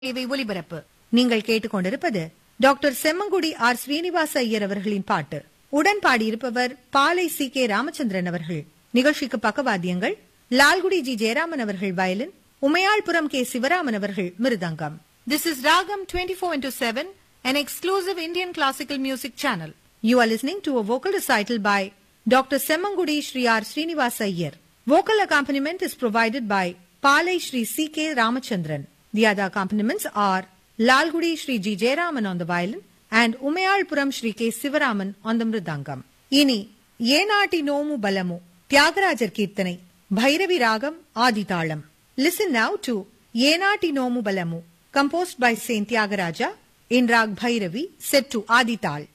இவை ஒலிபரப்பு நீங்கள் கேட்டுக்கொண்டிருப்பது டாக்டர் செம்மங்குடி ஆர் ஸ்ரீனிவாச ஐயர் அவர்களின் பாட்டு உடன் பாடியிருப்பவர் பாலை சி கே ராமச்சந்திரன் அவர்கள் நிகழ்ச்சிக்கு பக்கவாத்தியங்கள் லால்குடி ஜி ஜெயராமன் அவர்கள் வயலின் உமையாள்புரம் கே சிவராமன் அவர்கள் mridangam this is ragam twenty four into seven an exclusive Indian classical music channel. You are listening to a vocal recital by Dr. Semmangudi Sri R. Srinivasa Iyer. Vocal accompaniment is provided by Palai Sri C.K. Ramachandran. The other accompaniments are Lalgudi Sri G. Jayaraman on the violin and Umayalpuram Sri K. Sivaraman on the mridangam. இனி ஏனாட்டி நோமு பலமு தியாகராஜர் கீர்த்தனை பைரவி ராகம் ஆதிதாளம் listen now to Enati Nomu Phalamu composed by Saint Tyagaraja in Rag Bhairavi set to Adital.